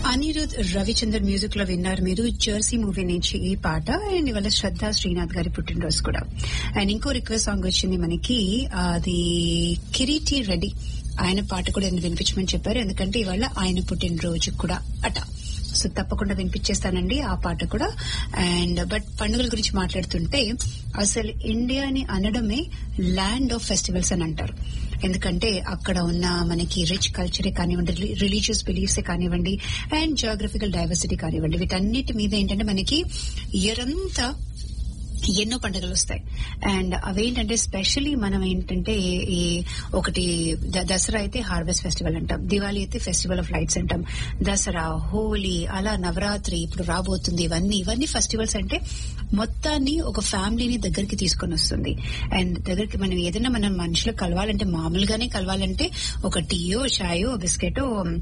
Anirudh Ravichander music లో విన్నారు మీరు జెర్సీ మూవీ నుంచి ఈ పాట అండ్ ఇవాళ శ్రద్ధ శ్రీనాథ్ గారి పుట్టినరోజు కూడా అండ్ ఇంకో రిక్వెస్ట్ సాంగ్ వచ్చింది మనకి అది కిరీటి రెడ్డి ఆయన పాట కూడా ఎందుకు వినిపించమని చెప్పారు ఎందుకంటే ఇవాళ ఆయన పుట్టినరోజు కూడా అట సో తప్పకుండా వినిపించేస్తానండి ఆ పాట కూడా అండ్ బట్ పండుగల గురించి మాట్లాడుతుంటే అసలు ఇండియాని అనడమే ల్యాండ్ ఆఫ్ ఫెస్టివల్స్ అని అంటారు ఎందుకంటే అక్కడ ఉన్న మనకి రిచ్ కల్చరే కానివ్వండి రిలీజియస్ బిలీఫ్సే కానివ్వండి అండ్ జియోగ్రఫికల్ డైవర్సిటీ కానివ్వండి వీటన్నిటి మీద ఏంటంటే మనకి ఇయర్ అంతా ఎన్నో పండుగలు వస్తాయి అండ్ అవేంటంటే స్పెషలీ మనం ఏంటంటే ఈ ఒకటి ద- దసరా అయితే హార్వెస్ట్ ఫెస్టివల్ అంటాం దివాళీ అయితే ఫెస్టివల్ ఆఫ్ లైట్స్ అంటాం దసరా హోలీ అలా నవరాత్రి ఇప్పుడు రాబోతుంది ఇవన్నీ ఇవన్నీ ఫెస్టివల్స్ అంటే మొత్తాన్ని ఒక ఫ్యామిలీని దగ్గరికి తీసుకొని వస్తుంది అండ్ దగ్గరికి మనం ఏదైనా మనం మనుషులు కలవాలంటే మామూలుగానే కలవాలంటే ఒక టీయో చాయో బిస్కెటో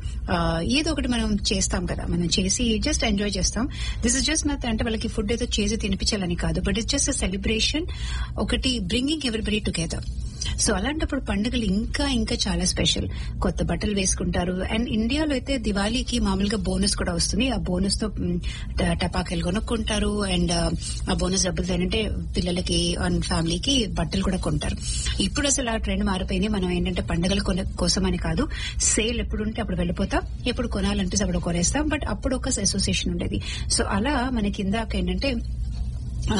ఏదో ఒకటి మనం చేస్తాం కదా మనం చేసి జస్ట్ ఎంజాయ్ చేస్తాం దిస్ ఇస్ జస్ట్ నత్ అంటే వాళ్ళకి ఫుడ్ ఏదో చేసి తినిపించాలని కాదు బట్ ఇట్స్ జస్ట్ సెలబ్రేషన్ ఒకటి బ్రింగింగ్ ఎవ్రీబడి టుగెదర్ సో అలాంటప్పుడు పండుగలు ఇంకా ఇంకా చాలా స్పెషల్ కొత్త బట్టలు వేసుకుంటారు అండ్ ఇండియాలో అయితే దివాళీకి మామూలుగా బోనస్ కూడా వస్తుంది ఆ బోనస్ తో మ్, ట- టపాకాయలు కొనుక్కుంటారు అండ్ ఆ బోనస్ డబ్బులు ఏంటంటే పిల్లలకి అండ్ ఫ్యామిలీకి బట్టలు కూడా కొంటారు ఇప్పుడు అసలు ఆ ట్రెండ్ మారిపోయింది మనం ఏంటంటే పండుగల కొన- కోసమని కాదు సేల్ ఎప్పుడు ఉంటే అప్పుడు వెళ్ళిపోతాం ఎప్పుడు కొనాలంటే అప్పుడు కొనేస్తాం బట్ అప్పుడు ఒక అసోసియేషన్ ఉండేది సో అలా మనకి ఇందాక ఏంటంటే ఆ,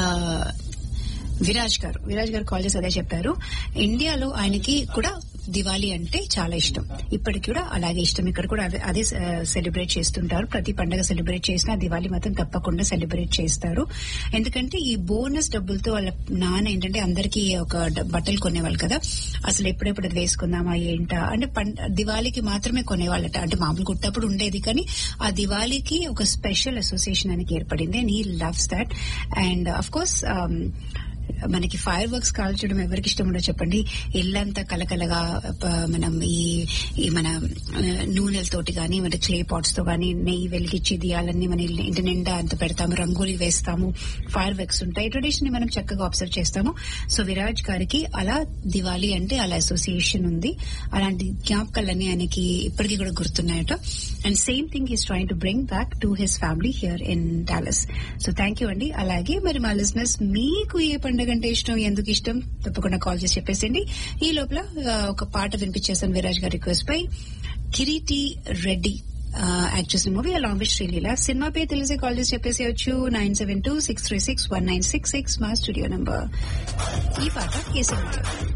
విరాజ్ గారు విరాజ్ గారు కాల్ చేసి అదే చెప్పారు ఇండియాలో ఆయనకి కూడా దివాళీ అంటే చాలా ఇష్టం ఇప్పటికి కూడా అలాగే ఇష్టం ఇక్కడ కూడా అదే- అదే సెలబ్రేట్ చేస్తుంటారు ప్రతి పండుగ సెలబ్రేట్ చేసినా దివాళీ మాత్రం తప్పకుండా సెలబ్రేట్ చేస్తారు ఎందుకంటే ఈ బోనస్ డబ్బులతో వాళ్ళ నాన్న ఏంటంటే అందరికీ ఒక డ- బట్టలు కొనేవాళ్ళు కదా అసలు ఎప్పుడెప్పుడు అది వేసుకుందామా ఏంటా అంటే పం- దివాళీకి మాత్రమే కొనేవాళ్ళట అంటే మామూలు కుట్టప్పుడు ఉండేది కానీ ఆ దివాళీకి ఒక స్పెషల్ అసోసియేషన్ అనేది ఏర్పడింది and he loves that and of course మనకి ఫైర్ వర్క్స్ కాల్చడం ఎవరికి ఇష్టం ఉండో చెప్పండి ఇల్లంతా కలకలగా ప- మనం ఈ ఈ మన ఆ, నూనెలతోటి గానీ మన క్లే పాట్స్ తో గానీ నెయ్యి వెలిగించి దియాలన్నీ మన ఇల్లు- ఇంటి నిండా అంత పెడతాము రంగోలీ వేస్తాము ఫైర్ వర్క్స్ ఉంటాయి ట్రెడిషన్ ని మనం చక్కగా అబ్జర్వ్ చేస్తాము సో విరాజ్ గారికి అలా దివాళీ అంటే అలా అసోసియేషన్ ఉంది అలాంటి జ్ఞాపకాలన్నీ ఆయనకి ఇప్పటికీ కూడా గుర్తున్నాయట and same thing is trying to bring back to his family here in Dallas so thank you అండి అలాగే మరి మా లిజినెస్ మీకు ఏ పండుగ అంటే ఇష్టం ఎందుకు ఇష్టం తప్పకుండా కాల్ చేసి చెప్పేసండి ఈ లోపల ఆ, ఒక పాట వినిపించేసాను విరాజ్ గారి రిక్వెస్ట్ పై కిరీటి రెడ్డి యాక్ట్ చేసిన మూవీ అలాంగ్ విత్ శ్రీలీల సినిమా పేరు తెలిసే కాల్ చేసి చెప్పేసేయచ్చు nine seven two six three six one nine six six మా స్టూడియో నంబర్ ఈ పాట కేసరి